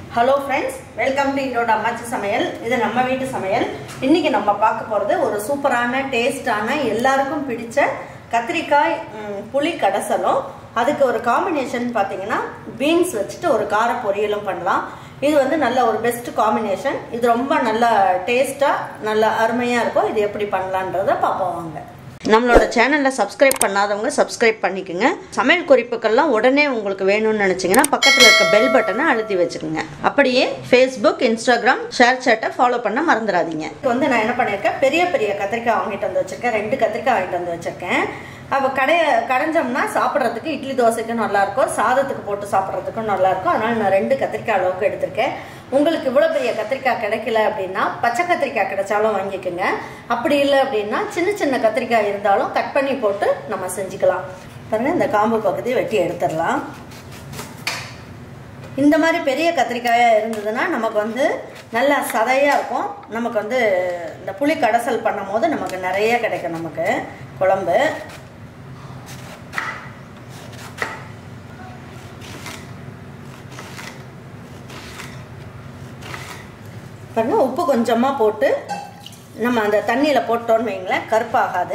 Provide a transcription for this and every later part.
hello friends welcome to இதோட அம்மாச்சி சமையல் இது நம்ம வீட்டு சமையல் இன்னைக்கு நம்ம பார்க்க போகிறது ஒரு சூப்பரான டேஸ்டான எல்லாருக்கும் பிடிச்ச கத்திரிக்காய் ம், புளி கடைசலும் அதுக்கு ஒரு காம்பினேஷன் பார்த்தீங்கன்னா பீன்ஸ் வச்சுட்டு ஒரு கார பொரியலும் பண்ணலாம் இது வந்து நல்ல ஒரு பெஸ்ட் காம்பினேஷன் இது ரொம்ப நல்ல டேஸ்ட்டாக நல்ல அருமையாக இருக்கும் இது எப்படி பண்ணலான்றதை பார்ப்போம் வாங்க நம்மளோட சேனலை சப்ஸ்கிரைப் பண்ணாதவங்க சப்ஸ்கிரைப் பண்ணிக்கோங்க சமையல் குறிப்புக்கள்லாம் உடனே உங்களுக்கு வேணும்னு நினச்சிங்கன்னா பக்கத்தில் இருக்க பெல் பட்டனை அழுத்தி வச்சுக்கோங்க அப்படியே ஃபேஸ்புக் இன்ஸ்டாகிராம் ஷேர் சேட்டை ஃபாலோ பண்ண மறந்துடாதீங்க இப்போ வந்து நான் என்ன பண்ணியிருக்கேன் பெரிய பெரிய கத்திரிக்காய் வாங்கிட்டு வந்து வச்சுருக்கேன் ரெண்டு கத்திரிக்காய் வாங்கிட்டு வந்து வச்சுருக்கேன் அப்போ கடைய கடைஞ்சோம்னா சாப்பிட்றதுக்கு இட்லி தோசைக்கும் நல்லாயிருக்கும் சாதத்துக்கு போட்டு சாப்பிட்றதுக்கும் நல்லாயிருக்கும் அதனால் நான் ரெண்டு கத்திரிக்காய் அளவுக்கு எடுத்திருக்கேன் உங்களுக்கு இவ்வளோ பெரிய கத்திரிக்காய் கிடைக்கல அப்படின்னா பச்சை கத்திரிக்காய் கிடைச்சாலும் வாங்கிக்கோங்க அப்படி இல்லை அப்படின்னா சின்ன சின்ன கத்திரிக்காய் இருந்தாலும் கட் பண்ணி போட்டு நம்ம செஞ்சுக்கலாம் பாருங்க இந்த காம்பு பகுதி வெட்டி எடுத்துடலாம் இந்த மாதிரி பெரிய கத்திரிக்காயாக இருந்ததுன்னா நமக்கு வந்து நல்லா சதையாக இருக்கும் நமக்கு வந்து இந்த புளி கடைசல் பண்ணும் போது நமக்கு நிறைய கிடைக்கும் நமக்கு குழம்பு பாருங்க உப்பு கொஞ்சமாக போட்டு நம்ம அந்த தண்ணியில் போட்டோன்னு வைங்களேன் கருப்பாகாது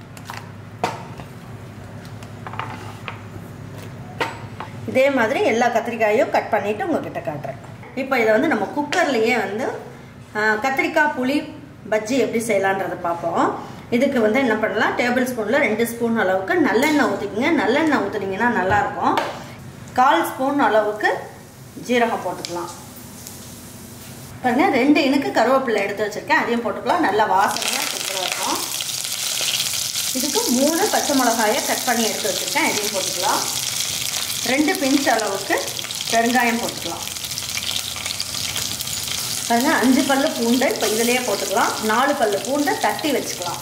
இதே மாதிரி எல்லா கத்திரிக்காயும் கட் பண்ணிவிட்டு உங்ககிட்ட காட்டுறேன் இப்போ இதை வந்து நம்ம குக்கர்லேயே வந்து ஆ, கத்திரிக்காய் புளி பஜ்ஜி எப்படி செய்யலான்றதை பார்ப்போம் இதுக்கு வந்து என்ன பண்ணலாம் டேபிள் ஸ்பூனில் ரெண்டு ஸ்பூன் அளவுக்கு நல்லெண்ணெய் ஊற்றிக்கிங்க நல்லெண்ணெய் ஊற்றுனீங்கன்னா நல்லாயிருக்கும் கால் ஸ்பூன் அளவுக்கு ஜீரகம் போட்டுக்கலாம் பாருங்க ரெண்டு இனுக்கு கருவேப்பிலை எடுத்து வச்சுருக்கேன் அதையும் போட்டுக்கலாம் நல்லா வாசனையாக சூப்பராக இருக்கும் இதுக்கு மூணு பச்சை மிளகாயை கட் பண்ணி எடுத்து வச்சுருக்கேன் இதையும் போட்டுக்கலாம் ரெண்டு பிஞ்ச் அளவுக்கு பெருங்காயம் போட்டுக்கலாம் பாருங்க அஞ்சு பல்லு பூண்டை இப்போ இதிலேயே போட்டுக்கலாம் நாலு பல்லு பூண்டை தட்டி வச்சுக்கலாம்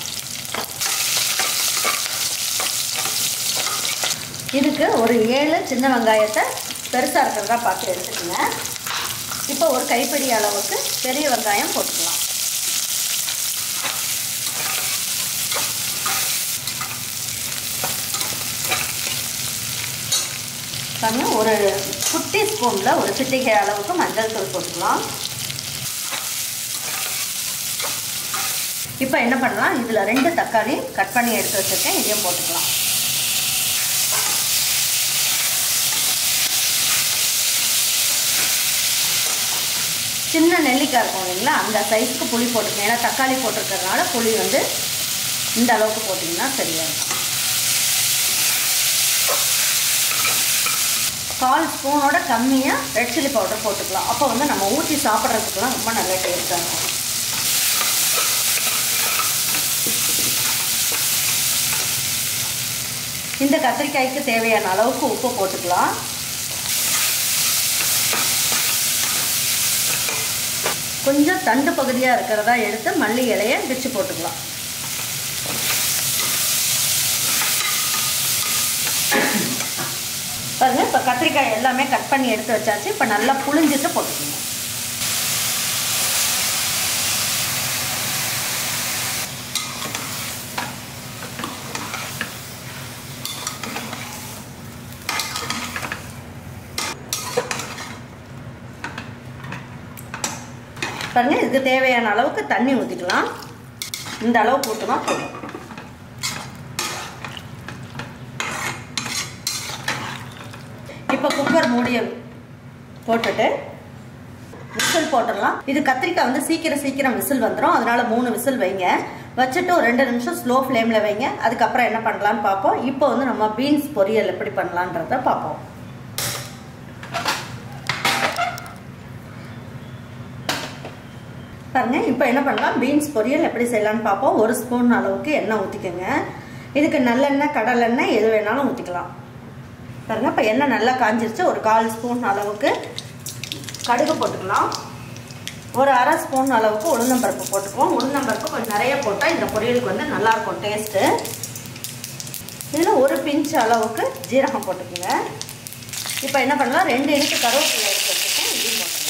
இதுக்கு ஒரு ஏழு சின்ன வெங்காயத்தை பெருசாக இருக்கிறதா பார்த்து எடுத்துக்கோங்க இப்போ ஒரு கைப்பிடி அளவுக்கு பெரிய வெங்காயம் போட்டுக்கலாம் பாருங்க ஒரு குட்டி ஸ்பூனில் ஒரு சிட்டிகை அளவுக்கு மஞ்சள் தூள் போட்டுக்கலாம் இப்போ என்ன பண்ணலாம் இதில் ரெண்டு தக்காளி கட் பண்ணி எடுத்து வச்சுருக்கேன் இதையும் போட்டுக்கலாம் சின்ன நெல்லிக்காய் இருக்கும் இல்லைங்களா அந்த சைஸ்க்கு புளி போட்டுக்கணும் ஏன்னா தக்காளி போட்டிருக்கறதுனால புளி வந்து இந்த அளவுக்கு போட்டிங்கன்னா சரியாக இருக்கும் கால் ஸ்பூனோட கம்மியாக ரெட் சில்லி பவுடர் போட்டுக்கலாம் அப்போ வந்து நம்ம ஊற்றி சாப்பிட்றதுக்குலாம் ரொம்ப நல்ல டேஸ்ட்டாக இருக்கும் இந்த கத்திரிக்காய்க்கு தேவையான அளவுக்கு உப்பு போட்டுக்கலாம் கொஞ்சம் தண்டு பகுதியாக இருக்கிறதா எடுத்து மல்லி இலையை இடிச்சு போட்டுக்கலாம் பாருங்க இப்போ கத்திரிக்காய் எல்லாமே கட் பண்ணி எடுத்து வச்சாச்சு இப்போ நல்லா புளிஞ்சிட்டு போட்டுக்கணும் பாருங்க இதுக்கு தேவையான அளவுக்கு தண்ணி ஊற்றிக்கலாம் இந்த அளவுக்கு ஊற்றினா போதும் இப்போ குக்கர் மூடிய போட்டுட்டு விசில் போட்டுடலாம் இது கத்திரிக்காய் வந்து சீக்கிரம் சீக்கிரம் விசில் வந்துடும் அதனால மூணு விசில் வைங்க வச்சுட்டு ஒரு ரெண்டு நிமிஷம் ஸ்லோ ஃப்ளேமில் வைங்க அதுக்கப்புறம் என்ன பண்ணலான்னு பார்ப்போம் இப்போ வந்து நம்ம பீன்ஸ் பொரியல் எப்படி பண்ணலான்றத பார்ப்போம் பாருங்க இப்போ என்ன பண்ணலாம் பீன்ஸ் பொரியல் எப்படி செய்யலாம்னு பார்ப்போம் ஒரு ஸ்பூன் அளவுக்கு எண்ணெய் ஊற்றிக்கோங்க இதுக்கு நல்லெண்ணெய் கடலெண்ணெய் எது வேணாலும் ஊற்றிக்கலாம் பாருங்க இப்போ எண்ணெய் நல்லா காஞ்சிருச்சு ஒரு கால் ஸ்பூன் அளவுக்கு கடுகு போட்டுக்கலாம் ஒரு அரை ஸ்பூன் அளவுக்கு உளுந்தம்பருப்பு போட்டுக்குவோம் உளுந்தம்பருப்பு கொஞ்சம் நிறைய போட்டால் இந்த பொரியலுக்கு வந்து நல்லாயிருக்கும் டேஸ்ட்டு இதில் ஒரு பிஞ்ச் அளவுக்கு ஜீரகம் போட்டுக்கோங்க இப்போ என்ன பண்ணலாம் ரெண்டு இனுக்கு கருவேப்பிலை எடுத்து வச்சுருக்கேன் இதையும் போட்டுக்கலாம்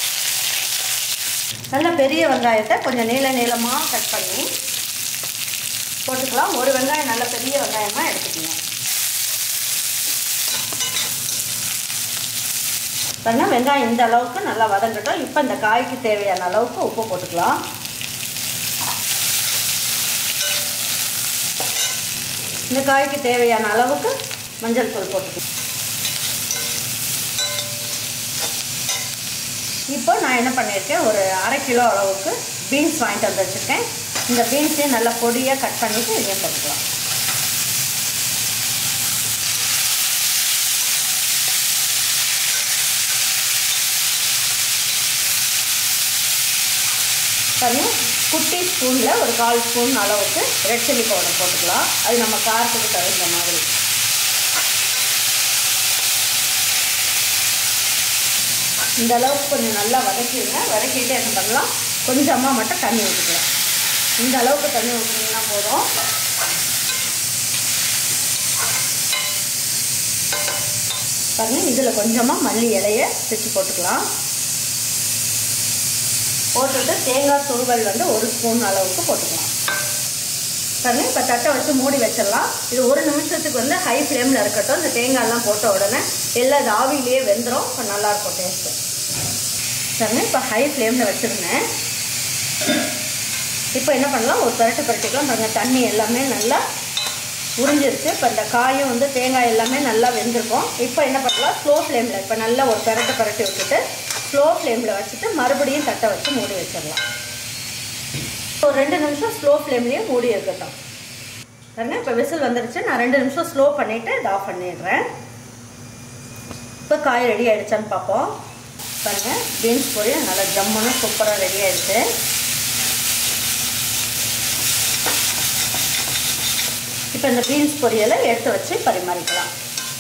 நல்ல பெரிய வெங்காயத்தை கொஞ்சம் நீள நீளமாக கட் பண்ணி போட்டுக்கலாம் ஒரு வெங்காயம் நல்ல பெரிய வெங்காயமாக எடுத்துக்கணும் பாருங்க வெங்காயம் இந்த அளவுக்கு நல்லா வதங்கட்டும் இப்போ இந்த காய்க்கு தேவையான அளவுக்கு உப்பு போட்டுக்கலாம் இந்த காய்க்கு தேவையான அளவுக்கு மஞ்சள் தூள் போட்டுக்கலாம் இப்போ நான் என்ன பண்ணியிருக்கேன் ஒரு அரை கிலோ அளவுக்கு பீன்ஸ் வாங்கிட்டு வந்து வச்சுருக்கேன் இந்த பீன்ஸையும் நல்லா பொடியாக கட் பண்ணிவிட்டு இதையும் போட்டுக்கலாம் பாருங்க குட்டி ஸ்பூனில் ஒரு கால் ஸ்பூன் அளவுக்கு ரெட் சில்லி பவுடர் போட்டுக்கலாம் அது நம்ம காரத்துக்கு தகுந்த மாதிரி இந்த அளவுக்கு கொஞ்சம் நல்லா வதக்கிடுங்க வதக்கிட்டு என்ன பண்ணலாம் கொஞ்சமாக மட்டும் தண்ணி ஊற்றிக்கலாம் இந்த அளவுக்கு தண்ணி ஊற்றினீங்கன்னா போதும் பாருங்கள் இதில் கொஞ்சமாக மல்லி இலையை பிச்சு போட்டுக்கலாம் போட்டுட்டு தேங்காய் துருவல் வந்து ஒரு ஸ்பூன் அளவுக்கு போட்டுக்கலாம் பாருங்க இப்போ தட்டை வச்சு மூடி வச்சிடலாம் இது ஒரு நிமிஷத்துக்கு வந்து ஹை ஃப்ளேமில் இருக்கட்டும் இந்த தேங்காயெல்லாம் போட்ட உடனே எல்லாம் இது ஆவிலேயே வெந்துடும் இப்போ நல்லாயிருக்கும் டேஸ்ட்டு பாருங்க இப்போ ஹை ஃப்ளேமில் வச்சுருந்தேன் இப்போ என்ன பண்ணலாம் ஒரு பரட்டு பரட்டிக்கலாம் பாருங்கள் தண்ணி எல்லாமே நல்லா உறிஞ்சிருச்சு இப்போ இந்த காயும் வந்து தேங்காய் எல்லாமே நல்லா வெந்திருக்கும் இப்போ என்ன பண்ணலாம் ஸ்லோ ஃப்ளேமில் இப்போ நல்லா ஒரு பரட்டு பரட்டி விட்டுட்டு ஸ்லோ ஃப்ளேமில் வச்சுட்டு மறுபடியும் தட்டை வச்சு மூடி வச்சிடலாம் ஒரு ரெண்டு நிமிஷம் ஸ்லோ ஃப்ளேம்லேயே மூடி இருக்கட்டும் பாருங்க இப்போ விசில் வந்துருச்சு நான் ரெண்டு நிமிஷம் ஸ்லோ பண்ணிவிட்டு இதை ஆஃப் பண்ணிடுறேன் இப்போ காய் ரெடி ஆகிடுச்சான்னு பார்ப்போம் பாருங்கள் பீன்ஸ் பொரியல் நல்லா ஜம்முன்னு சூப்பராக ரெடி ஆகிடுச்சு இப்போ இந்த பீன்ஸ் பொரியலை எடுத்து வச்சு பரிமாறிக்கலாம்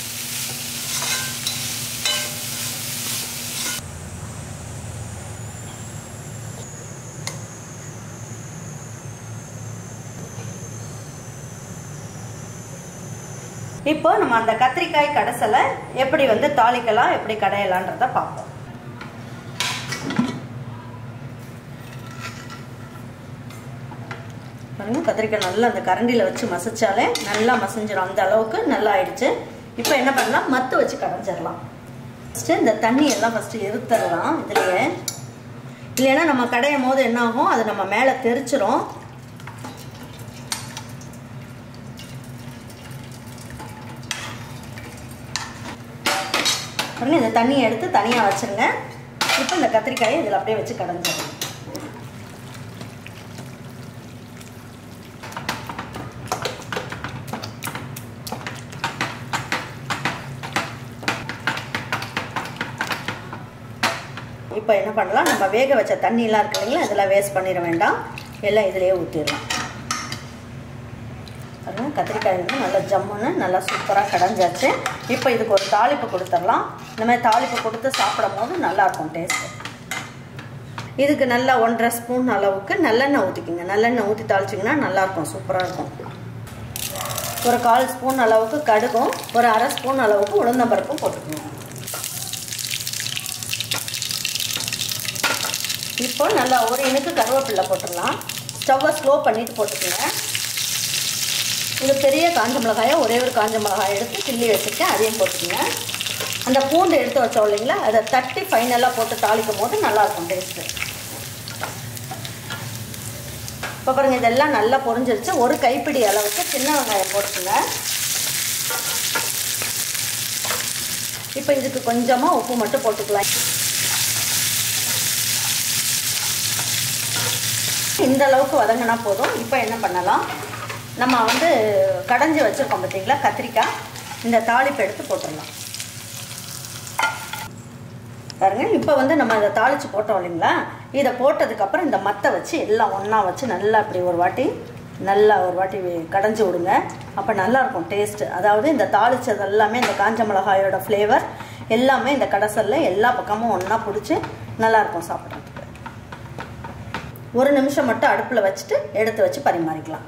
இப்போ நம்ம அந்த கத்திரிக்காய் கடைசலை எப்படி வந்து தாளிக்கலாம் எப்படி கடையலான்றத பார்ப்போம் பாருங்க கத்திரிக்காய் நல்லா அந்த கரண்டியில் வச்சு மசிச்சாலே நல்லா மசிஞ்சிடும் அந்த அளவுக்கு நல்லா ஆயிடுச்சு இப்போ என்ன பண்ணலாம் மத்து வச்சு கடைஞ்சிடலாம் ஃபஸ்ட்டு இந்த தண்ணி எல்லாம் ஃபஸ்ட்டு எரித்தரலாம் இதுலேயே இல்லைன்னா நம்ம கடையும் போது என்ன ஆகும் அது நம்ம மேலே தெரிச்சிரும் பாருங்க இந்த தண்ணியை எடுத்து தனியாக வச்சுருங்க இப்போ இந்த கத்திரிக்காயை இதில் அப்படியே வச்சு கடைஞ்சிடலாம் இப்போ என்ன பண்ணலாம் நம்ம வேக வச்ச தண்ணியெலாம் இருக்கு இல்லைங்களா இதெல்லாம் வேஸ்ட் பண்ணிட வேண்டாம் எல்லாம் இதிலேயே ஊற்றிடலாம் பாருங்கள் கத்திரிக்காய் வந்து நல்லா ஜம்முன்னு நல்லா சூப்பராக கடைஞ்சாச்சு இப்போ இதுக்கு ஒரு தாளிப்பு கொடுத்துடலாம் இந்த மாதிரி தாளிப்பு கொடுத்து சாப்பிடும் போது நல்லாயிருக்கும் டேஸ்ட்டு இதுக்கு நல்லா ஒன்றரை ஸ்பூன் அளவுக்கு நல்லெண்ணெய் ஊற்றிக்கிங்க நல்லெண்ணெய் ஊற்றி தாளிச்சிங்கன்னா நல்லாயிருக்கும் சூப்பராக இருக்கும் ஒரு கால் ஸ்பூன் அளவுக்கு கடுகும் ஒரு அரை ஸ்பூன் அளவுக்கு உளுந்தம்பருப்பும் போட்டுக்கணும் இப்போ நல்லா ஒரு இனுக்கு கருவேப்பில்லை போட்டுடலாம் ஸ்டவ்வை ஸ்லோ பண்ணிவிட்டு போட்டுக்கோங்க இது பெரிய காஞ்ச மிளகாயை ஒரே ஒரு காஞ்ச மிளகாய் எடுத்து கிள்ளி வச்சுருக்கேன் அதையும் போட்டுக்கோங்க அந்த பூண்டு எடுத்து வச்சோம் இல்லைங்களா அதை தட்டி ஃபைனலாக போட்டு தாளிக்கும் போது நல்லாயிருக்கும் டேஸ்ட்டு இப்போ பாருங்கள் இதெல்லாம் நல்லா பொரிஞ்சிருச்சு ஒரு கைப்பிடி அளவுக்கு சின்ன வெங்காயம் போட்டுக்கோங்க இப்போ இதுக்கு கொஞ்சமாக உப்பு மட்டும் போட்டுக்கலாம் இந்த அளவுக்கு வதங்கினா போதும் இப்போ என்ன பண்ணலாம் நம்ம வந்து கடைஞ்சி வச்சுருக்கோம் பார்த்தீங்களா கத்திரிக்காய் இந்த தாளிப்பு எடுத்து போட்டுடலாம் பாருங்க இப்போ வந்து நம்ம இதை தாளித்து போட்டோம் இல்லைங்களா இதை போட்டதுக்கப்புறம் இந்த மத்தை வச்சு எல்லாம் ஒன்றா வச்சு நல்லா அப்படி ஒரு வாட்டி நல்லா ஒரு வாட்டி கடைஞ்சி விடுங்க அப்போ நல்லாயிருக்கும் டேஸ்ட்டு அதாவது இந்த தாளித்தது எல்லாமே இந்த காஞ்ச மிளகாயோட ஃப்ளேவர் எல்லாமே இந்த கடைசலில் எல்லா பக்கமும் ஒன்றா பிடிச்சி நல்லாயிருக்கும் சாப்பிட்றதுக்கு ஒரு நிமிஷம் மட்டும் அடுப்பில் வச்சுட்டு எடுத்து வச்சு பரிமாறிக்கலாம்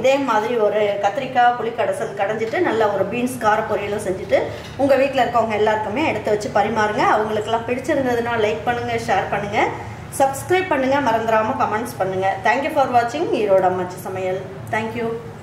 இதே மாதிரி ஒரு கத்திரிக்காய் புளி கடைசல் கடைஞ்சிட்டு நல்ல ஒரு பீன்ஸ் கார பொரியலும் செஞ்சுட்டு உங்கள் வீட்டில் இருக்கவங்க எல்லாருக்குமே எடுத்து வச்சு பரிமாறுங்க அவங்களுக்கெல்லாம் பிடிச்சிருந்ததுன்னா லைக் பண்ணுங்கள் ஷேர் பண்ணுங்கள் சப்ஸ்கிரைப் பண்ணுங்கள் மறந்துடாமல் கமெண்ட்ஸ் பண்ணுங்கள் தேங்க்யூ ஃபார் வாட்சிங் ஈரோடு அம்மாச்சி சமையல் தேங்க்யூ